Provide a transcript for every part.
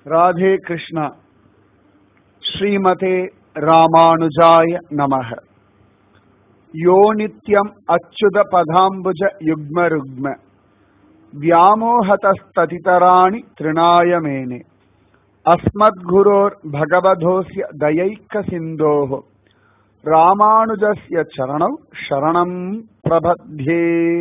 ராதே கிருஷ்ணா ஸ்ரீமதே ராமானுஜாய நமக யோ நித்யம் அச்சுத பதாம்புஜ யுக்ம ருக்ம व्यामोहतस्ततितराणि तृणाय मेने अस्मद्गुरोर्भगवधोऽस्य दयैकसिन्धोः ராமானுஜஸ்ய சரணம் சரணம் பிரபத்யே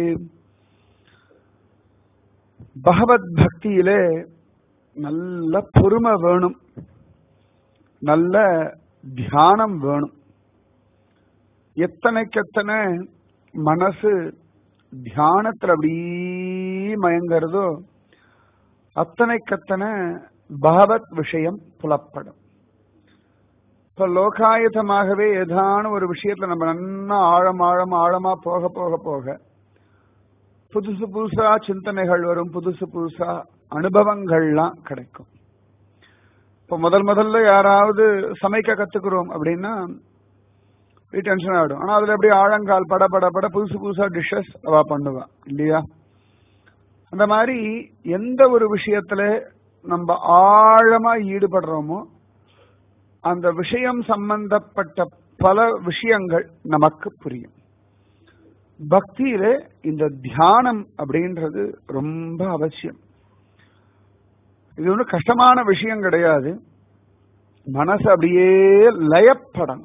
பகவத் பக்தியிலே நல்ல பொறுமை வேணும் நல்ல தியானம் வேணும் எத்தனைக்கெத்தனை மனசு தியானத்துல அப்படி மயங்கிறதோ அத்தனைக்கத்தனை பகவத் விஷயம் புலப்படும் இப்ப லோகாயுதமாகவே ஏதான ஒரு விஷயத்துல நம்ம நன்னா ஆழம் ஆழம் ஆழமா போக போக போக புதுசு புதுசா சிந்தனைகள் வரும் புதுசு புதுசா அனுபவங்கள்லாம் கிடைக்கும் இப்ப முதல் முதல்ல யாராவது சமைக்க கத்துக்கிறோம் அப்படின்னா டென்ஷன் ஆகிடும் ஆனா அதுல அப்படியே ஆழங்கால் பட பட பட புதுசு புதுசா டிஷ்ஷஸ் அவ பண்ணுவா இல்லையா அந்த மாதிரி எந்த ஒரு விஷயத்துல நம்ம ஆழமா ஈடுபடுறோமோ அந்த விஷயம் சம்பந்தப்பட்ட பல விஷயங்கள் நமக்கு புரியும் பக்தியில இந்த தியானம் அப்படின்றது ரொம்ப அவசியம் இது ஒன்றும் கஷ்டமான விஷயம் கிடையாது மனசு அப்படியே லயப்படணும்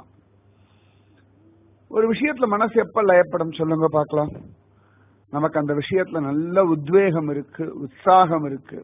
ஒரு விஷயத்துல மனசு எப்ப லயப்படும் சொல்லுங்க பார்க்கலாம் நமக்கு அந்த விஷயத்துல நல்ல உத்வேகம் இருக்கு உற்சாகம் இருக்கு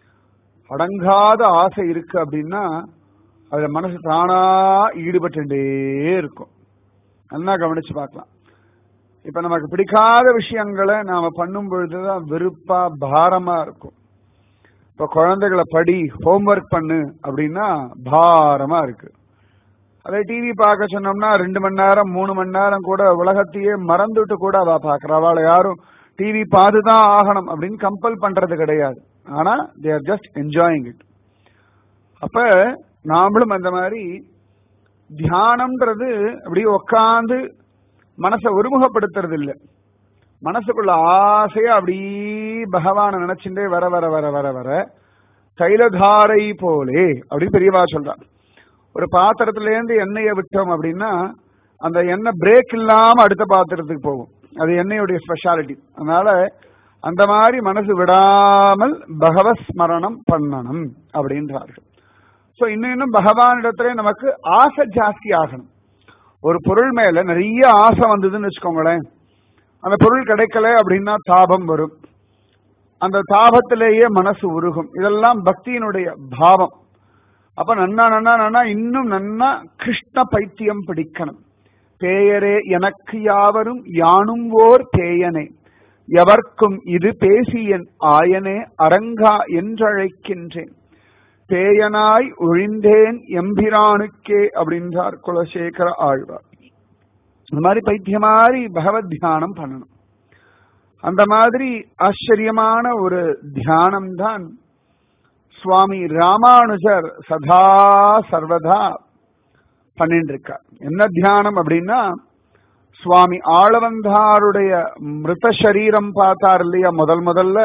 அடங்காத ஆசை இருக்கு அப்படின்னா அதுல மனசு தானா ஈடுபட்டுட்டே இருக்கும் நல்லா கவனிச்சு பார்க்கலாம் இப்ப நமக்கு பிடிக்காத விஷயங்களை நாம பண்ணும் பொழுதுதான் வெறுப்பா பாரமா இருக்கும் இப்ப குழந்தைகளை படி ஹோம்ஒர்க் பண்ணு அப்படின்னா பாரமா இருக்கு அதே டிவி பார்க்க சொன்னோம்னா ரெண்டு மணி நேரம் மூணு மணி நேரம் கூட உலகத்தையே மறந்துட்டு கூட அவ பாக்குற அவளை யாரும் டிவி பார்த்துதான் ஆகணும் அப்படின்னு கம்பல் பண்றது கிடையாது ஆனா they are just enjoying it அப்ப நாமளும் அந்த மாதிரி தியானம்ன்றது அப்படியே உக்காந்து மனசை ஒருமுகப்படுத்துறது இல்லை மனசுக்குள்ள ஆசையா அப்படி பகவான நினைச்சுட்டே வர வர வர வர வர தைலதாரை போலே அப்படின்னு பெரியவா சொல்றான் ஒரு பாத்திரத்துல இருந்து எண்ணெயை விட்டோம் அப்படின்னா அந்த எண்ணெய் பிரேக் இல்லாம அடுத்த பாத்திரத்துக்கு போகும் அது எண்ணெயுடைய ஸ்பெஷாலிட்டி அதனால அந்த மாதிரி மனசு விடாமல் பகவத் ஸ்மரணம் பண்ணணும் அப்படின்றார்கள் சோ இன்னும் இன்னும் பகவானிடத்துல நமக்கு ஆசை ஜாஸ்தி ஆகணும் ஒரு பொருள் மேல நிறைய ஆசை வந்ததுன்னு வச்சுக்கோங்களேன் அந்த பொருள் கிடைக்கல அப்படின்னா தாபம் வரும் அந்த தாபத்திலேயே மனசு உருகும் இதெல்லாம் பக்தியினுடைய பாவம் அப்ப நன்னா நன்னா நன்னா இன்னும் நன்னா கிருஷ்ண பைத்தியம் பிடிக்கணும் பேயரே எனக்கு யாவரும் யானும் ஓர் பேயனே எவர்க்கும் இது பேசியன் ஆயனே அரங்கா என்றழைக்கின்றேன் பேயனாய் ஒழிந்தேன் எம்பிரானுக்கே அப்படின்றார் குலசேகர ஆழ்வார் இந்த மாதிரி பைத்திய மாதிரி பகவத் தியானம் பண்ணணும் அந்த மாதிரி ஆச்சரியமான ஒரு தியானம் தான் சுவாமி ராமானுஜர் சதா சர்வதா பண்ணிட்டு இருக்கார் என்ன தியானம் அப்படின்னா சுவாமி ஆளவந்தாருடைய மிருத சரீரம் பார்த்தார் இல்லையா முதல் முதல்ல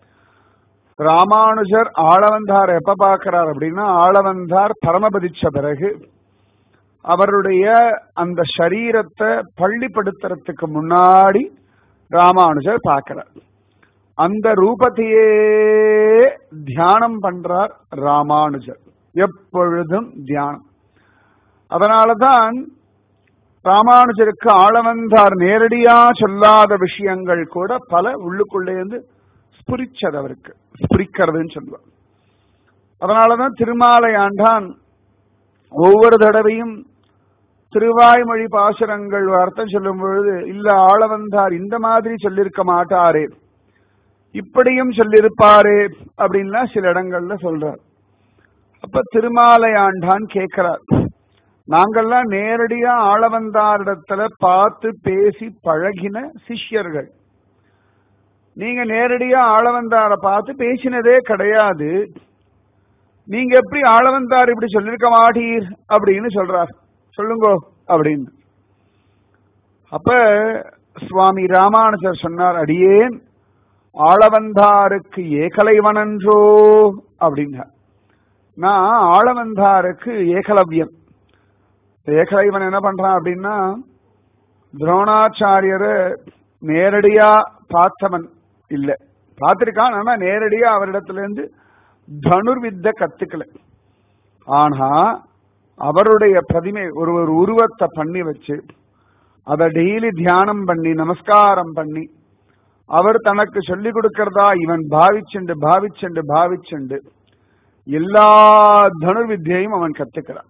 ராமானுஜர் ஆளவந்தார் எப்ப பார்க்கிறார் அப்படின்னா ஆளவந்தார் பரமபதிச்ச பிறகு அவருடைய அந்த சரீரத்தை பள்ளிப்படுத்துறதுக்கு முன்னாடி ராமானுஜர் பார்க்கிறார் அந்த ரூபத்தையே தியானம் பண்றார் ராமானுஜர் எப்பொழுதும் தியானம் அதனாலதான் ராமானுஜருக்கு ஆளவந்தார் நேரடியா சொல்லாத விஷயங்கள் கூட பல உள்ளுக்குள்ளே இருந்து ஸ்புரிச்சது அவருக்கு ஸ்புரிக்கிறதுன்னு சொல்லுவார் அதனாலதான் திருமாலை ஆண்டான் ஒவ்வொரு தடவையும் திருவாய்மொழி பாசுரங்கள் அர்த்தம் சொல்லும் பொழுது இல்ல ஆளவந்தார் இந்த மாதிரி சொல்லிருக்க மாட்டாரே இப்படியும் சொல்லிருப்பாரே அப்படின்லாம் சில இடங்கள்ல சொல்றார் அப்ப திருமாலை ஆண்டான் கேட்கிறார் நாங்கள்லாம் நேரடியா ஆளவந்தாரிடத்துல பார்த்து பேசி பழகின சிஷ்யர்கள் நீங்க நேரடியா ஆளவந்தார பார்த்து பேசினதே கிடையாது நீங்க எப்படி ஆளவந்தார் இப்படி சொல்லிருக்க மாட்டீர் அப்படின்னு சொல்றார் சொல்லுங்கோ அப்படின்னு அப்ப சுவாமி ராமானுஜர் சொன்னார் அடியேன் ஆளவந்தாருக்கு ஏகலைவனன்றோ அப்படின்னார் நான் ஆளவந்தாருக்கு ஏகலவ்யன் ஏகலைவன் என்ன பண்றான் அப்படின்னா துரோணாச்சாரியரை நேரடியா பார்த்தவன் இல்ல பார்த்திருக்கான் ஆனா நேரடியா அவரிடத்துல இருந்து தனுர்வித்த கத்துக்கல ஆனா அவருடைய பிரதிமை ஒரு ஒரு உருவத்தை பண்ணி வச்சு அதை டெய்லி தியானம் பண்ணி நமஸ்காரம் பண்ணி அவர் தனக்கு சொல்லி கொடுக்கிறதா இவன் பாவிச்சுண்டு பாவிச்சுண்டு பாவிச்சுண்டு எல்லா தனுர்வித்தியையும் அவன் கத்துக்கிறான்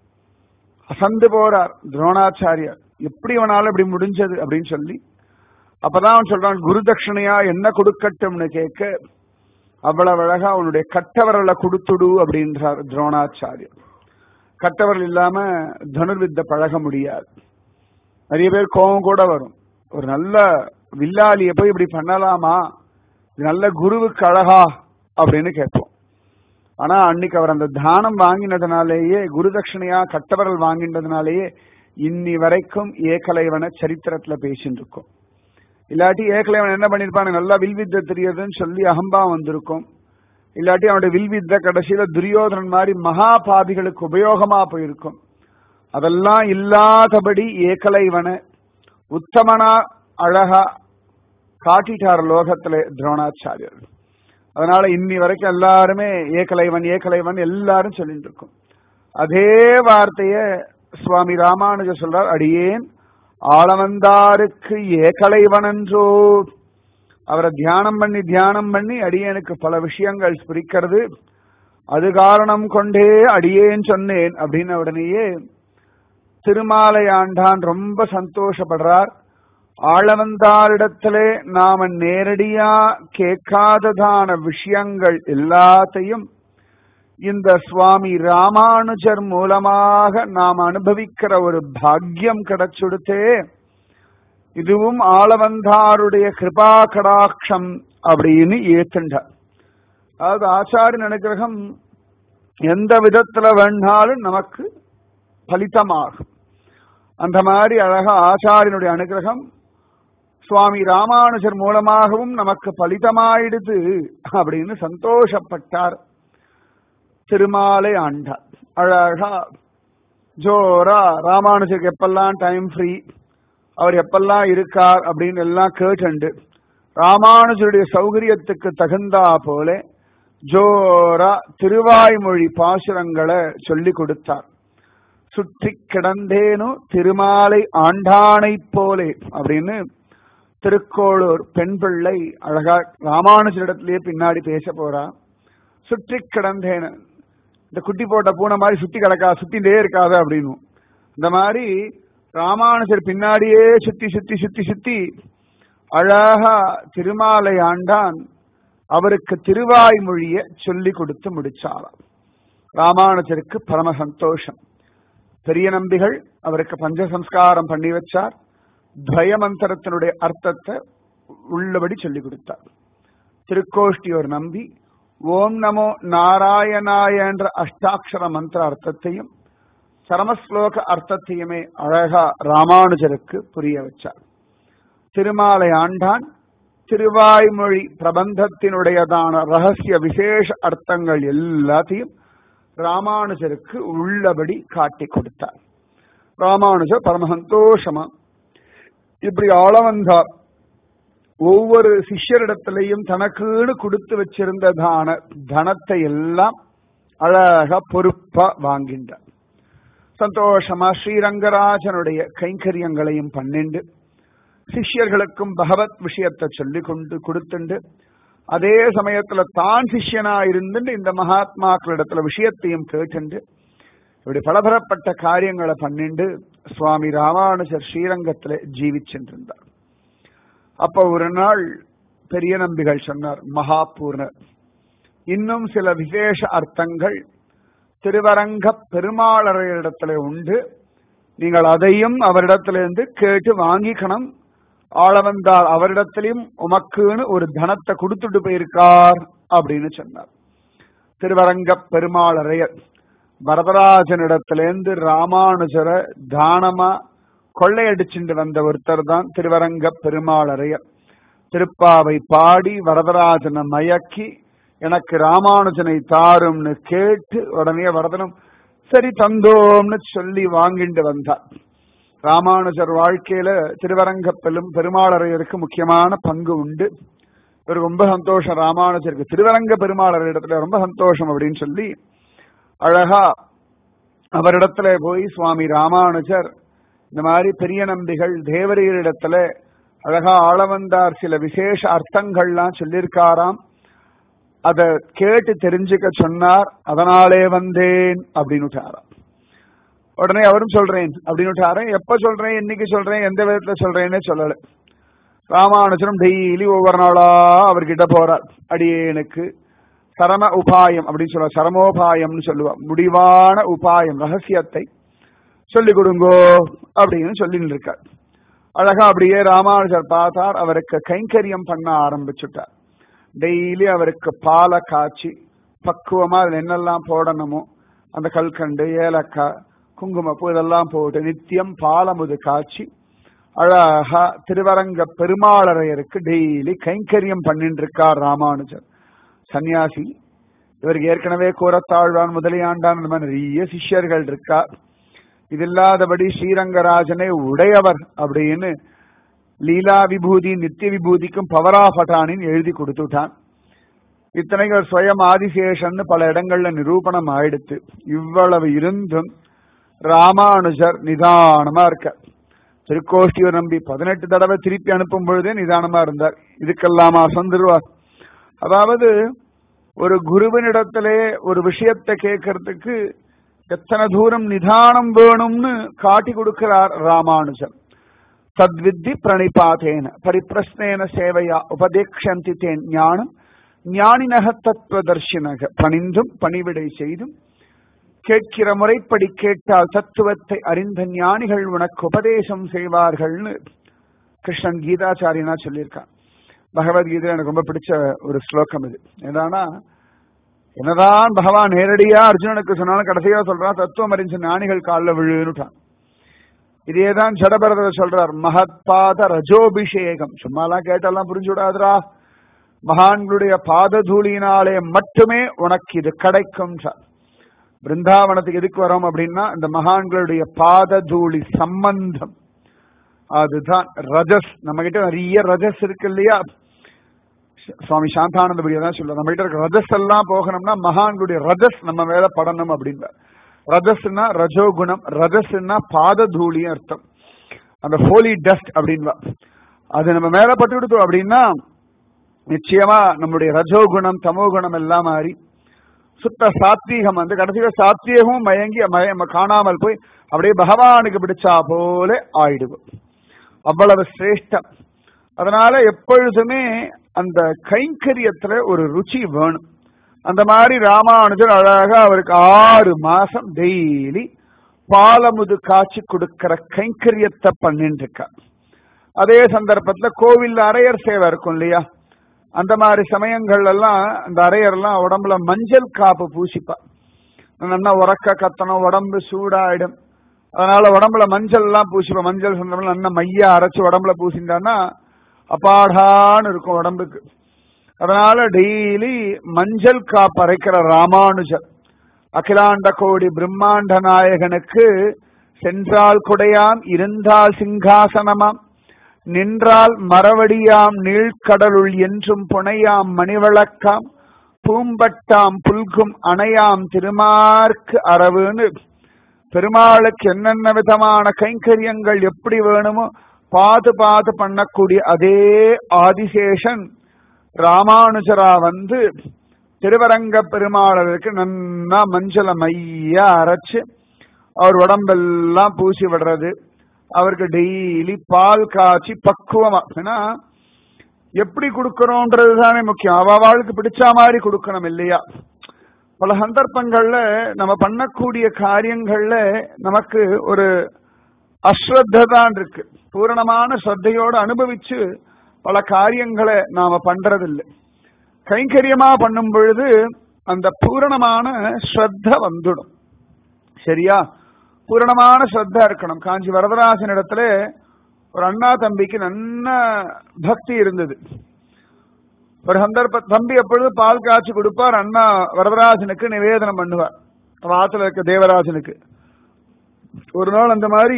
அசந்து போறார் துரோணாச்சாரியார் எப்படி அவனால இப்படி முடிஞ்சது அப்படின்னு சொல்லி அப்பதான் அவன் சொல்றான் குரு தட்சிணையா என்ன கொடுக்கட்டும்னு கேட்க அவ்வளவு அழகா அவனுடைய கட்டவரலை கொடுத்துடு அப்படின்றார் துரோணாச்சாரியர் கட்டவரல் இல்லாம தனுர்வித்த பழக முடியாது நிறைய பேர் கோபம் கூட வரும் ஒரு நல்ல வில்லாலிய போய் இப்படி பண்ணலாமா இது நல்ல குருவுக்கு அழகா அப்படின்னு கேட்போம் ஆனா அன்னைக்கு அவர் அந்த தானம் வாங்கினதுனாலேயே குரு தட்சிணையா கட்டவரல் வாங்கினதுனாலேயே இன்னி வரைக்கும் ஏகலைவன சரித்திரத்துல பேசிட்டு இருக்கோம் இல்லாட்டி ஏகலைவன் என்ன பண்ணிருப்பான் நல்லா வில்வித்த தெரியுதுன்னு சொல்லி அகம்பா வந்திருக்கும் இல்லாட்டி அவனுடைய வில்வித்த கடைசியில துரியோதனன் மாதிரி மகா பாதிகளுக்கு உபயோகமா போயிருக்கும் அதெல்லாம் இல்லாதபடி ஏகலைவன உத்தமனா அழகா காட்டிட்டார் லோகத்துல துரோணாச்சாரியர் அதனால இன்னி வரைக்கும் எல்லாருமே ஏகலைவன் ஏகலைவன் எல்லாரும் சொல்லிட்டு இருக்கோம் அதே வார்த்தைய சுவாமி ராமானுஜர் சொல்றார் அடியேன் ஆளவந்தாருக்கு ஏகலைவனன்றோ அவரை தியானம் பண்ணி தியானம் பண்ணி அடியேனுக்கு பல விஷயங்கள் ஸ்பிரிக்கிறது அது காரணம் கொண்டே அடியேன் சொன்னேன் அப்படின்னு உடனேயே திருமாலை ஆண்டான் ரொம்ப சந்தோஷப்படுறார் ஆளவந்தாரிடத்திலே நாம நேரடியா கேட்காததான விஷயங்கள் எல்லாத்தையும் இந்த சுவாமி ராமானுஜர் மூலமாக நாம் அனுபவிக்கிற ஒரு பாக்கியம் கிடைச்சுடுத்தே இதுவும் ஆளவந்தாருடைய கிருபா கடாட்சம் அப்படின்னு ஏத்துண்டார் அதாவது ஆச்சாரியன் அனுகிரகம் எந்த விதத்துல வேணாலும் நமக்கு பலிதமாகும் அந்த மாதிரி அழகா ஆச்சாரியனுடைய அனுகிரகம் சுவாமி ராமானுஜர் மூலமாகவும் நமக்கு பலிதமாயிடுது அப்படின்னு சந்தோஷப்பட்டார் திருமாலை ஆண்டார் அழகா ஜோரா ராமானுஜருக்கு எப்பெல்லாம் டைம் ஃப்ரீ அவர் எப்பெல்லாம் இருக்கார் அப்படின்னு எல்லாம் கேட்டுண்டு ராமானுஜருடைய சௌகரியத்துக்கு தகுந்தா போல ஜோரா திருவாய்மொழி பாசுரங்களை சொல்லி கொடுத்தார் சுற்றி கிடந்தேனோ திருமாலை ஆண்டானை போலே அப்படின்னு திருக்கோளூர் பெண் பிள்ளை அழகா ராமானுஜரிடத்திலேயே பின்னாடி பேச போறா சுற்றி கிடந்தேன இந்த குட்டி போட்ட பூனை மாதிரி சுத்தி கிடக்கா சுத்திட்டே இருக்காத அப்படின்னு இந்த மாதிரி ராமானுஜர் பின்னாடியே சுத்தி சுத்தி சுத்தி சுத்தி அழகா திருமாலை ஆண்டான் அவருக்கு திருவாய்மொழிய சொல்லி கொடுத்து முடிச்சாராம் ராமானுஜருக்கு பரம சந்தோஷம் பெரிய நம்பிகள் அவருக்கு பஞ்சசம்ஸ்காரம் பண்ணி வச்சார் துவயமந்திரத்தினுடைய அர்த்தத்தை உள்ளபடி சொல்லி கொடுத்தார் திருக்கோஷ்டி ஒரு நம்பி ஓம் நமோ நாராயணாய என்ற அஷ்டாட்சர மந்திர அர்த்தத்தையும் சரமஸ்லோக அர்த்தத்தையுமே அழகா ராமானுஜருக்கு புரிய வச்சார் திருமாலை ஆண்டான் திருவாய்மொழி பிரபந்தத்தினுடையதான ரகசிய விசேஷ அர்த்தங்கள் எல்லாத்தையும் ராமானுஜருக்கு உள்ளபடி காட்டி கொடுத்தார் ராமானுஜர் பரம சந்தோஷமா இப்படி ஆளவந்தார் ஒவ்வொரு சிஷ்யரிடத்திலையும் தனக்குன்னு கொடுத்து வச்சிருந்த தான தனத்தை எல்லாம் அழகா பொறுப்பா வாங்கின்றார் சந்தோஷமா ஸ்ரீரங்கராஜனுடைய கைங்கரியங்களையும் பன்னெண்டு சிஷ்யர்களுக்கும் பகவத் விஷயத்தை சொல்லி கொண்டு கொடுத்துண்டு அதே சமயத்துல தான் சிஷ்யனா இருந்துட்டு இந்த மகாத்மாக்களிடத்துல விஷயத்தையும் கேட்டுண்டு இப்படி பலதரப்பட்ட காரியங்களை பண்ணிண்டு சுவாமி ராமானுஜர் ஸ்ரீரங்கத்துல ஜீவிச்சென்றிருந்தார் அப்ப ஒரு நாள் பெரிய நம்பிகள் சொன்னார் மகாபூர்ணர் இன்னும் சில விசேஷ அர்த்தங்கள் திருவரங்க பெருமாளரிடத்துல உண்டு நீங்கள் அதையும் அவரிடத்திலிருந்து கேட்டு வாங்கிக்கணும் ஆளவந்தார் அவரிடத்திலையும் உமக்குன்னு ஒரு தனத்தை கொடுத்துட்டு போயிருக்கார் அப்படின்னு சொன்னார் திருவரங்க பெருமாளரையர் வரதராஜனிடத்திலேருந்து ராமானுஜரை தானமா கொள்ளையடிச்சுட்டு வந்த ஒருத்தர் தான் திருவரங்க பெருமாளரையர் திருப்பாவை பாடி வரதராஜனை மயக்கி எனக்கு ராமானுஜனை தாரும்னு கேட்டு உடனே வரதனும் சரி தந்தோம்னு சொல்லி வாங்கிட்டு வந்தார் ராமானுஜர் வாழ்க்கையில திருவரங்கப்பெரும் பெருமாளரையருக்கு முக்கியமான பங்கு உண்டு ஒரு ரொம்ப சந்தோஷம் ராமானுஜருக்கு திருவரங்க பெருமாளர் இடத்துல ரொம்ப சந்தோஷம் அப்படின்னு சொல்லி அழகா அவரிடத்துல போய் சுவாமி ராமானுஜர் இந்த மாதிரி பெரிய நம்பிகள் தேவரையரிடத்துல அழகா ஆளவந்தார் சில விசேஷ அர்த்தங்கள்லாம் சொல்லியிருக்காராம் அத கேட்டு தெரிஞ்சுக்க சொன்னார் அதனாலே வந்தேன் அப்படின்னு விட்டாராம் உடனே அவரும் சொல்றேன் அப்படின்னு விட்டாரேன் எப்ப சொல்றேன் என்னைக்கு சொல்றேன் எந்த விதத்துல சொல்றேன்னே சொல்லல ராமானுஜரும் டெய்லி ஒவ்வொரு நாளா அவர்கிட்ட போறார் அடியேனுக்கு சரம உபாயம் அப்படின்னு சொல்லுவா சரமோபாயம்னு சொல்லுவா முடிவான உபாயம் ரகசியத்தை சொல்லி கொடுங்கோ அப்படின்னு சொல்லிட்டு இருக்கார் அழகா அப்படியே ராமானுஜர் பார்த்தார் அவருக்கு கைங்கரியம் பண்ண ஆரம்பிச்சுட்டார் டெய்லி அவருக்கு பாலை காய்ச்சி பக்குவமா அதுல என்னெல்லாம் போடணுமோ அந்த கல்கண்டு ஏலக்காய் குங்குமப்பூ இதெல்லாம் போட்டு நித்தியம் பாலமுது காய்ச்சி அழகா திருவரங்க பெருமாளரையருக்கு டெய்லி கைங்கரியம் பண்ணிட்டு இருக்கார் ராமானுஜர் சன்னியாசி இவருக்கு ஏற்கனவே கூறத்தாழ்வான் முதலியாண்டான் இந்த மாதிரி நிறைய சிஷ்யர்கள் இருக்கா இது இல்லாதபடி ஸ்ரீரங்கராஜனை உடையவர் அப்படின்னு லீலா விபூதி நித்திய விபூதிக்கும் பவரா பட்டானின்னு எழுதி கொடுத்துட்டான் இத்தனைக்கு ஒரு சுயம் ஆதிசேஷன் பல இடங்கள்ல நிரூபணம் ஆயிடுத்து இவ்வளவு இருந்தும் ராமானுஜர் நிதானமா இருக்க திருக்கோஷ்டியூர் நம்பி பதினெட்டு தடவை திருப்பி அனுப்பும் பொழுதே நிதானமா இருந்தார் இதுக்கெல்லாமா அசந்துருவார் அதாவது ஒரு குருவினிடத்திலே ஒரு விஷயத்தை கேட்கறதுக்கு எத்தனை தூரம் நிதானம் வேணும்னு காட்டி கொடுக்கிறார் ராமானுஜர் தத்வித்தி பிரணிபாதேன பரிப்பிரஸ்னேன சேவையா உபதேக்ஷந்தி தேன் ஞானம் ஞானினக தத்துவதர்ஷினக பணிந்தும் பணிவிடை செய்தும் கேட்கிற முறைப்படி கேட்டால் தத்துவத்தை அறிந்த ஞானிகள் உனக்கு உபதேசம் செய்வார்கள்னு கிருஷ்ணன் கீதாச்சாரியனா சொல்லியிருக்கான் பகவத்கீதை எனக்கு ரொம்ப பிடிச்ச ஒரு ஸ்லோகம் இது என்னன்னா என்னதான் பகவான் நேரடியா அர்ஜுனனுக்கு சொன்னாலும் கடைசியா சொல்றான் தத்துவம் அறிஞ்ச ஞானிகள் காலில் விழுன்னுட்டான் இதேதான் ஜடபரதர் சொல்றார் மகத்பாத ரஜோபிஷேகம் சும்மாலாம் கேட்டெல்லாம் புரிஞ்சு விடாதுரா மகான்களுடைய பாததூளியினாலே மட்டுமே உனக்கு இது கிடைக்கும் பிருந்தாவனத்துக்கு எதுக்கு வரோம் அப்படின்னா இந்த மகான்களுடைய பாததூளி சம்பந்தம் அதுதான் ரஜஸ் நம்ம கிட்ட நிறைய ரஜஸ் இருக்கு இல்லையா சுவாமி சாந்தானந்தபடியா தான் சொல்ல நம்ம கிட்ட இருக்க ரஜஸ் எல்லாம் போகணும்னா மகான்களுடைய ரஜஸ் நம்ம மேல படணும் அப்படின்ற ரஜஸ்னா ரஜோகுணம் ரஜஸ்னா பாததூளி அர்த்தம் அந்த ஹோலி டஸ்ட் அப்படின்வா அது நம்ம மேல பட்டு விடுத்தோம் அப்படின்னா நிச்சயமா நம்முடைய ரஜோகுணம் தமோகுணம் எல்லாம் மாறி சுத்த சாத்வீகம் வந்து கடைசியில சாத்வீகமும் மயங்கி மய காணாமல் போய் அப்படியே பகவானுக்கு பிடிச்சா போல ஆயிடுவோம் அவ்வளவு சிரேஷ்டம் அதனால எப்பொழுதுமே அந்த கைங்கரியத்துல ஒரு ருச்சி வேணும் அந்த மாதிரி ராமானுஜர் அழகா அவருக்கு ஆறு மாசம் டெய்லி பாலமுது காய்ச்சி கொடுக்கிற கைங்கரியத்தை பண்ணிட்டு இருக்கார் அதே சந்தர்ப்பத்துல கோவில் அரையர் சேவை இருக்கும் இல்லையா அந்த மாதிரி சமயங்கள் எல்லாம் அந்த அரையர்லாம் உடம்புல மஞ்சள் காப்பு பூசிப்பா நல்லா உறக்க கத்தணும் உடம்பு சூடாயிடும் அதனால உடம்புல மஞ்சள் எல்லாம் பூசிப்பா மஞ்சள் சந்தர்ப்பம் நல்லா மையா அரைச்சு உடம்புல பூசிட்டான்னா அப்பாடான்னு இருக்கும் உடம்புக்கு அதனால டெய்லி மஞ்சள் காப்பு அரைக்கிற ராமானுஜர் அகிலாண்ட கோடி பிரம்மாண்ட நாயகனுக்கு சென்றால் குடையாம் இருந்தால் சிங்காசனமாம் நின்றால் மரவடியாம் நீழ்கடலுள் என்றும் புனையாம் மணிவிளக்காம் பூம்பட்டாம் புல்கும் அணையாம் திருமார்க்கு அரவுன்னு பெருமாளுக்கு என்னென்ன விதமான கைங்கரியங்கள் எப்படி வேணுமோ பார்த்து பார்த்து பண்ணக்கூடிய அதே ஆதிசேஷன் ராமானுஜரா வந்து திருவரங்க பெருமாளருக்கு நன்னா மஞ்சள மைய அரைச்சு அவர் உடம்பெல்லாம் பூசி விடுறது அவருக்கு டெய்லி பால் காய்ச்சி பக்குவமா ஏன்னா எப்படி கொடுக்கறோன்றது தானே முக்கியம் அவ அவளுக்கு பிடிச்ச மாதிரி கொடுக்கணும் இல்லையா பல சந்தர்ப்பங்கள்ல நம்ம பண்ணக்கூடிய காரியங்கள்ல நமக்கு ஒரு அஸ்ரத்த தான் இருக்கு பூரணமான ஸ்ரத்தையோடு அனுபவிச்சு பல காரியங்களை நாம பண்றதில்லை கைங்கரியமா பண்ணும் பொழுது அந்த பூரணமான ஸ்ரத்த வந்துடும் சரியா பூரணமான ஸ்ரத்தா இருக்கணும் காஞ்சி வரதராசன் இடத்துல ஒரு அண்ணா தம்பிக்கு நல்ல பக்தி இருந்தது ஒரு சந்தர்ப்ப தம்பி எப்பொழுது பால் காய்ச்சி கொடுப்பார் அண்ணா வரதராஜனுக்கு நிவேதனம் பண்ணுவார் அவன் ஆத்துல இருக்க தேவராஜனுக்கு ஒரு நாள் அந்த மாதிரி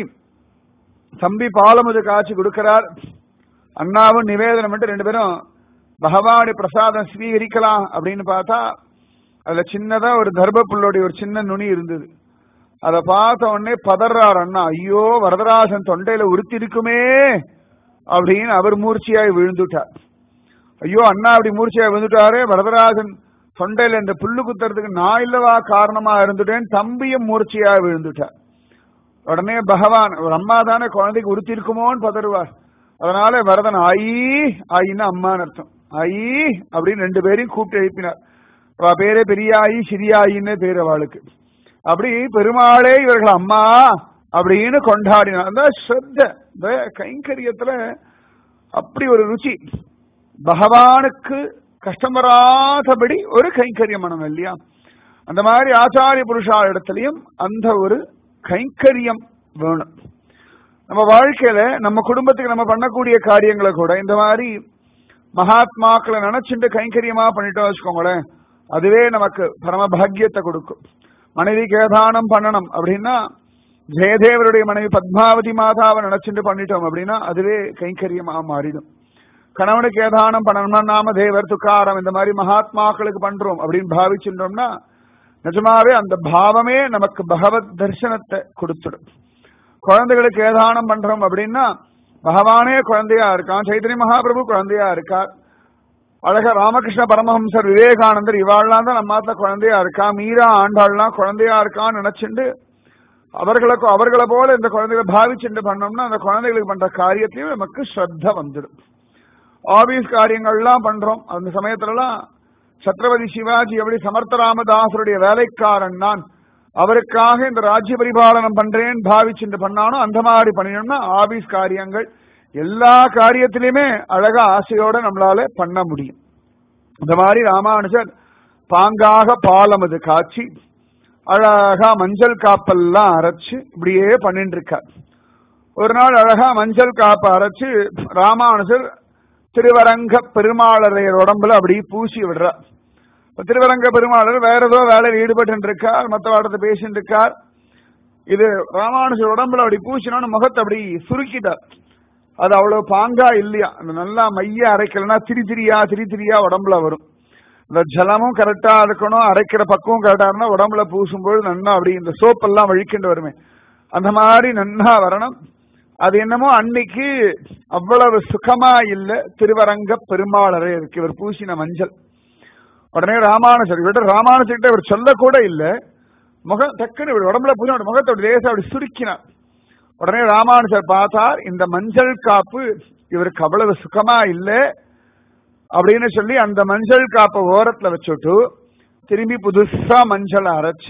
தம்பி பாலமுது காய்ச்சி கொடுக்கிறார் அண்ணாவும் நிவேதனம் பண்ணிட்டு ரெண்டு பேரும் பகவானி பிரசாதம் ஸ்வீகரிக்கலாம் அப்படின்னு பார்த்தா அதுல சின்னதா ஒரு தர்பப்புள்ளோடைய ஒரு சின்ன நுனி இருந்தது அதை பார்த்த உடனே பதறார் அண்ணா ஐயோ வரதராஜன் தொண்டையில உறுத்தி இருக்குமே அப்படின்னு அவர் மூர்ச்சியாய் விழுந்துட்டார் ஐயோ அண்ணா அப்படி மூர்ச்சியாய் விழுந்துட்டாரே வரதராஜன் தொண்டையில இந்த புல்லு குத்துறதுக்கு நான் இல்லவா காரணமா இருந்துட்டேன் தம்பியும் மூர்ச்சியாய் விழுந்துட்டார் உடனே பகவான் ஒரு அம்மா தானே குழந்தைக்கு உறுத்தி இருக்குமோன்னு பதறுவார் அதனால வரதன் ஆயி ஆயின்னு அம்மான்னு அர்த்தம் ஆயி அப்படின்னு ரெண்டு பேரையும் கூப்பிட்டு எழுப்பினார் அவ பேரே பெரியாயி சிறியாயின்னு பேர் அவளுக்கு அப்படி பெருமாளே இவர்கள் அம்மா அப்படின்னு கொண்டாடினார் அந்த ஸ்ரத்த இந்த கைங்கரியத்துல அப்படி ஒரு ருச்சி பகவானுக்கு கஷ்டம் வராதபடி ஒரு கைங்கரியம் மனம் இல்லையா அந்த மாதிரி ஆச்சாரிய புருஷா இடத்துலயும் அந்த ஒரு கைங்கரியம் வேணும் நம்ம வாழ்க்கையில நம்ம குடும்பத்துக்கு நம்ம பண்ணக்கூடிய காரியங்களை கூட இந்த மாதிரி மகாத்மாக்களை நினைச்சுட்டு கைங்கரியமா பண்ணிட்டோம் வச்சுக்கோங்களேன் அதுவே நமக்கு பரம பாக்கியத்தை கொடுக்கும் மனைவிக்கு ஏதானம் பண்ணணும் அப்படின்னா ஜெயதேவருடைய மனைவி பத்மாவதி மாதாவை நினைச்சுட்டு பண்ணிட்டோம் அப்படின்னா அதுவே கைங்கரியமா மாறிடும் கணவனுக்கு ஏதானம் பண்ணணும்னா நாம தேவர் துக்காரம் இந்த மாதிரி மகாத்மாக்களுக்கு பண்றோம் அப்படின்னு பாவிச்சுட்டோம்னா நிஜமாவே அந்த பாவமே நமக்கு பகவத் தரிசனத்தை கொடுத்துடும் குழந்தைகளுக்கு ஏதானம் பண்றோம் அப்படின்னா பகவானே குழந்தையா இருக்கான் சைத்தன்ய மகாபிரபு குழந்தையா இருக்கார் அழக ராமகிருஷ்ண பரமஹம்சர் விவேகானந்தர் இவாள்லாம் தான் நம்ம குழந்தையா இருக்கா மீரா ஆண்டாள்லாம் குழந்தையா இருக்கான்னு நினைச்சுண்டு அவர்களுக்கு அவர்களை போல இந்த குழந்தைகளை பாவிச்சுட்டு பண்ணோம்னா அந்த குழந்தைகளுக்கு பண்ற காரியத்திலையும் நமக்கு ஸ்ரத்த வந்துடும் ஆபீஸ் காரியங்கள்லாம் பண்றோம் அந்த சமயத்துலலாம் சத்ரபதி சிவாஜி எப்படி சமர்த்த ராமதாசருடைய வேலைக்காரன் நான் அவருக்காக இந்த ராஜ்ய பரிபாலனம் பண்றேன் பாவிச்சுட்டு பண்ணானோ அந்த மாதிரி பண்ணினோம்னா ஆபீஸ் காரியங்கள் எல்லா காரியத்திலையுமே அழகா ஆசையோட நம்மளால பண்ண முடியும் இந்த மாதிரி ராமானுஜர் பாங்காக பாலமது காட்சி அழகா மஞ்சள் காப்பெல்லாம் அரைச்சு இப்படியே பண்ணிட்டு இருக்கார் ஒரு நாள் அழகா மஞ்சள் காப்பை அரைச்சு ராமானுஜர் திருவரங்க பெருமாளரையர் உடம்புல அப்படி பூசி விடுறார் திருவரங்க பெருமாளர் வேற ஏதோ வேலையில் ஈடுபட்டு இருக்கார் மற்ற வாட்டத்தை பேசிட்டு இருக்கார் இது ராமானுஜர் உடம்புல அப்படி பூசினோன்னு முகத்தை அப்படி சுருக்கிட்டார் அது அவ்வளவு பாங்கா இல்லையா அந்த நல்லா மைய அரைக்கலன்னா திரி திரியா திரி திரியா உடம்புல வரும் இந்த ஜலமும் கரெக்டா இருக்கணும் அரைக்கிற பக்குவம் கரெக்டா இருந்தா உடம்புல பூசும்போது நன்னா அப்படி இந்த சோப்பெல்லாம் வழிக்கிண்டு வருமே அந்த மாதிரி நன்னா வரணும் அது என்னமோ அன்னைக்கு அவ்வளவு சுகமா இல்ல திருவரங்க பெருமாளரே இருக்கு இவர் பூசின மஞ்சள் உடனே ராமானுஜர் இவர்கிட்ட ராமானுஜர்கிட்ட இவர் சொல்லக்கூட இல்ல முகம் டக்குன்னு இவர் உடம்புல பூசி முகத்தோட லேசா அப்படி சுருக்கினார் உடனே ராமானுஜர் பார்த்தார் இந்த மஞ்சள் காப்பு இவருக்கு அவ்வளவு சுகமா இல்ல அப்படின்னு சொல்லி அந்த மஞ்சள் காப்பை ஓரத்துல வச்சுட்டு திரும்பி புதுசா மஞ்சள் அரைச்சு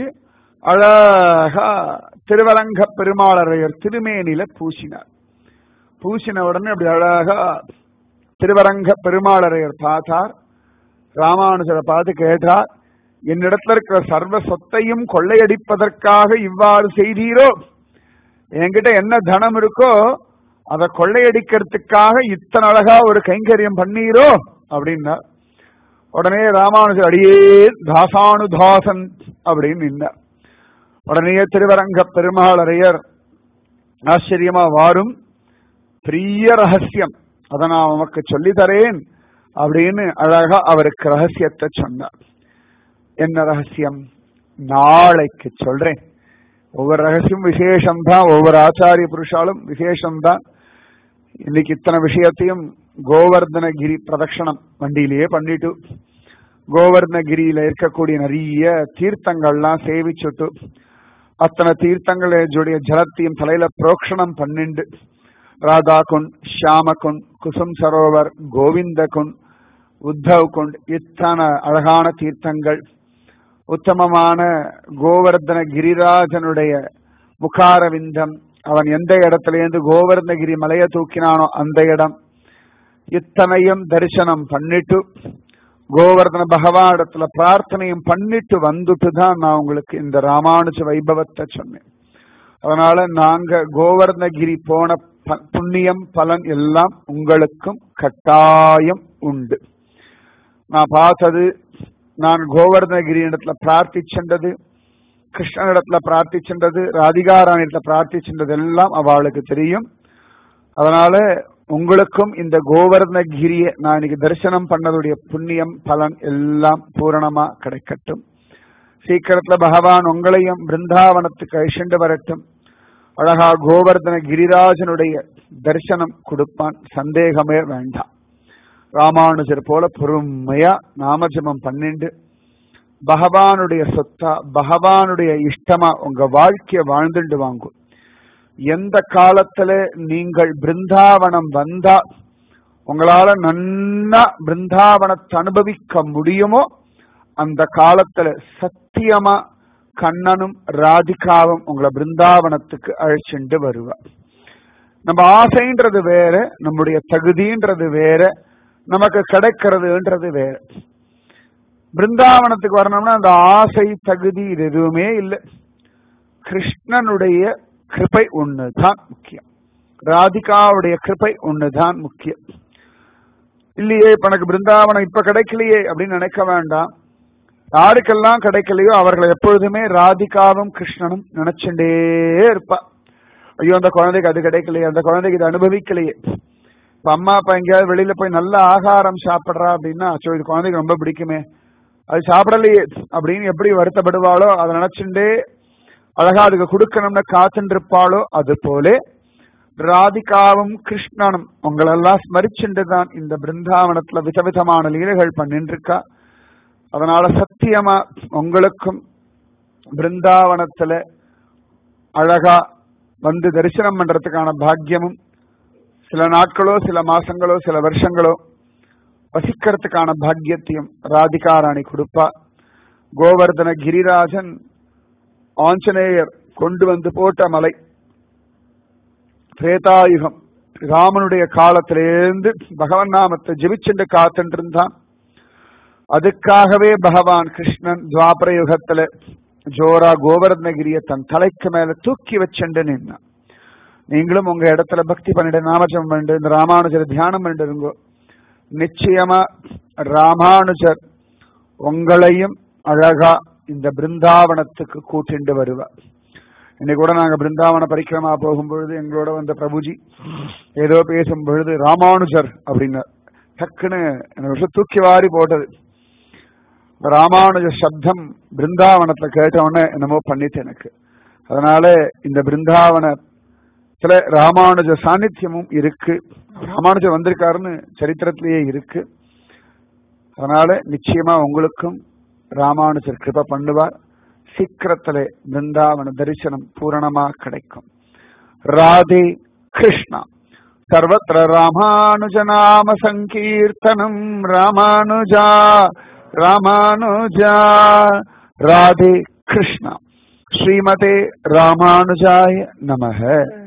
அழகா திருவரங்க பெருமாளரையர் திருமேனில பூசினார் பூசின உடனே அப்படி அழகா திருவரங்க பெருமாளரையர் பார்த்தார் ராமானுஜரை பார்த்து கேட்டார் என்னிடத்துல இருக்கிற சர்வ சொத்தையும் கொள்ளையடிப்பதற்காக இவ்வாறு செய்தீரோ என்கிட்ட என்ன தனம் இருக்கோ அதை கொள்ளையடிக்கிறதுக்காக இத்தனை அழகா ஒரு கைங்கரியம் பண்ணீரோ அப்படின்னா உடனே ராமானுஜர் அடியே தாசானுதாசன் அப்படின்னு நின்றார் உடனே திருவரங்க பெருமாளரையர் ஆச்சரியமா வாரும் பெரிய ரகசியம் அதை நான் உமக்கு சொல்லி தரேன் அப்படின்னு அழகா அவருக்கு ரகசியத்தை சொன்னார் என்ன ரகசியம் நாளைக்கு சொல்றேன் ஒவ்வொரு ரகசியம் விசேஷம்தான் ஒவ்வொரு ஆச்சாரிய புருஷாலும் விசேஷம்தான் இன்னைக்கு இத்தனை விஷயத்தையும் கோவர்தனகிரி பிரதட்சணம் வண்டியிலேயே பண்ணிட்டு கோவர்தனகிரியில இருக்கக்கூடிய நிறைய தீர்த்தங்கள்லாம் சேவிச்சுட்டு அத்தனை தீர்த்தங்களுடைய ஜலத்தையும் தலையில புரோக்ஷணம் பண்ணிண்டு ராதா குண்ட் ஷியாம குண்ட் குசும் சரோவர் கோவிந்த குண்ட் உத்தவ் குண்ட் இத்தனை அழகான தீர்த்தங்கள் உத்தமமான கோவர்தன கிரிராஜனுடைய முகாரவிந்தம் அவன் எந்த இடத்திலேருந்து கோவர்தனகிரி மலையை தூக்கினானோ அந்த இடம் இத்தனையும் தரிசனம் பண்ணிட்டு கோவர்தன பகவானிடத்துல பிரார்த்தனையும் பண்ணிட்டு வந்துட்டு தான் நான் உங்களுக்கு இந்த ராமானுஜ வைபவத்தை சொன்னேன் அதனால நாங்க கோவர்தனகிரி போன புண்ணியம் பலன் எல்லாம் உங்களுக்கும் கட்டாயம் உண்டு நான் பார்த்தது நான் கோவர்தனகிரி இடத்துல பிரார்த்திச்சென்றது கிருஷ்ணனிடத்துல பிரார்த்திச்சென்றது ராதிகாராணிடத்துல பிரார்த்திச்சென்றது எல்லாம் அவளுக்கு தெரியும் அதனால உங்களுக்கும் இந்த கோவர்தனகிரியை நான் இன்னைக்கு தரிசனம் பண்ணதுடைய புண்ணியம் பலன் எல்லாம் பூரணமா கிடைக்கட்டும் சீக்கிரத்துல பகவான் உங்களையும் பிருந்தாவனத்துக்கு அழிச்சுண்டு வரட்டும் அழகா கோவர்தன கிரிராஜனுடைய தரிசனம் கொடுப்பான் சந்தேகமே வேண்டாம் ராமானுஜர் போல பொறுமையா நாமஜபம் பண்ணிண்டு பகவானுடைய சொத்தா பகவானுடைய இஷ்டமா உங்க வாழ்க்கைய வாழ்ந்துட்டு வாங்கும் எந்த காலத்துல நீங்கள் பிருந்தாவனம் வந்தா உங்களால நன்னா பிருந்தாவனத்தை அனுபவிக்க முடியுமோ அந்த காலத்துல சத்தியமா கண்ணனும் ராதிகாவும் உங்களை பிருந்தாவனத்துக்கு அழைச்சிட்டு வருவா நம்ம ஆசைன்றது வேற நம்முடைய தகுதின்றது வேற நமக்கு கிடைக்கிறதுன்றது வேற பிருந்தாவனத்துக்கு வரணும்னா அந்த ஆசை தகுதி இது எதுவுமே இல்லை கிருஷ்ணனுடைய கிருபை ஒண்ணுதான் முக்கியம் ராதிகாவுடைய கிருபை ஒண்ணுதான் முக்கியம் இல்லையே இப்ப எனக்கு பிருந்தாவனம் இப்ப கிடைக்கலையே அப்படின்னு நினைக்க வேண்டாம் யாருக்கெல்லாம் கிடைக்கலையோ அவர்களை எப்பொழுதுமே ராதிகாவும் கிருஷ்ணனும் நினைச்சுட்டே இருப்பா ஐயோ அந்த குழந்தைக்கு அது கிடைக்கலையே அந்த குழந்தைக்கு இது அனுபவிக்கலையே இப்ப அம்மா அப்பா எங்கேயாவது வெளியில போய் நல்ல ஆகாரம் சாப்பிடுறா அப்படின்னா அச்சோ இது குழந்தைக்கு ரொம்ப பிடிக்குமே அது சாப்பிடலையே அப்படின்னு எப்படி வருத்தப்படுவாளோ அதை நினைச்சுட்டே அழகா அதுக்கு கொடுக்கணும்னு காத்துட்டு இருப்பாளோ அது போல ராதிகாவும் கிருஷ்ணனும் உங்களெல்லாம் ஸ்மரிச்சுட்டு தான் இந்த பிருந்தாவனத்துல விதவிதமான லீலைகள் பண்ணிட்டு இருக்கா அதனால சத்தியமா உங்களுக்கும் பிருந்தாவனத்துல அழகா வந்து தரிசனம் பண்றதுக்கான பாக்கியமும் சில நாட்களோ சில மாசங்களோ சில வருஷங்களோ வசிக்கிறதுக்கான பாக்கியத்தையும் ராதிகாராணி கொடுப்பா கோவர்தன கிரிராஜன் ஆஞ்சநேயர் கொண்டு வந்து போட்ட மலை திரேதாயுகம் ராமனுடைய காலத்திலேருந்து பகவன் நாமத்தை ஜெபிச்சுண்டு காத்துட்டு இருந்தான் அதுக்காகவே பகவான் கிருஷ்ணன் துவாபர யுகத்துல ஜோரா கோவர்தனகிரிய தன் தலைக்கு மேல தூக்கி வச்சுண்டு நின்னான் நீங்களும் உங்க இடத்துல பக்தி பண்ணிட்டு நாமஜம் பண்ணிட்டு இந்த ராமானுஜர் தியானம் பண்ணிட்டு இருங்கோ நிச்சயமா ராமானுஜர் உங்களையும் அழகா இந்த பிருந்தாவனத்துக்கு கூட்டிண்டு வருவார் இன்னைக்கு கூட நாங்க பிருந்தாவன பரிக்கிரமா போகும்பொழுது எங்களோட வந்த பிரபுஜி ஏதோ பேசும் பொழுது ராமானுஜர் அப்படின்னு டக்குன்னு எனக்கு தூக்கி வாரி போட்டது ராமானுஜ சப்தம் பிருந்தாவனத்துல கேட்ட உடனே என்னமோ பண்ணிட்டு எனக்கு அதனால இந்த பிருந்தாவனத்துல ராமானுஜ சாநித்தியமும் இருக்கு ராமானுஜர் வந்திருக்காருன்னு சரித்திரத்திலேயே இருக்கு அதனால நிச்சயமா உங்களுக்கும் ராமானுஜர் கிருப பண்ணுவார் சீக்கிரத்திலே பிருந்தாவன தரிசனம் பூரணமா கிடைக்கும் ராதே கிருஷ்ணா சர்வத்திர ராமானுஜநாம சங்கீர்த்தனம் ராமானுஜா ராமானுஜா ராதே கிருஷ்ணா ஸ்ரீமதே ராமானுஜாய நமக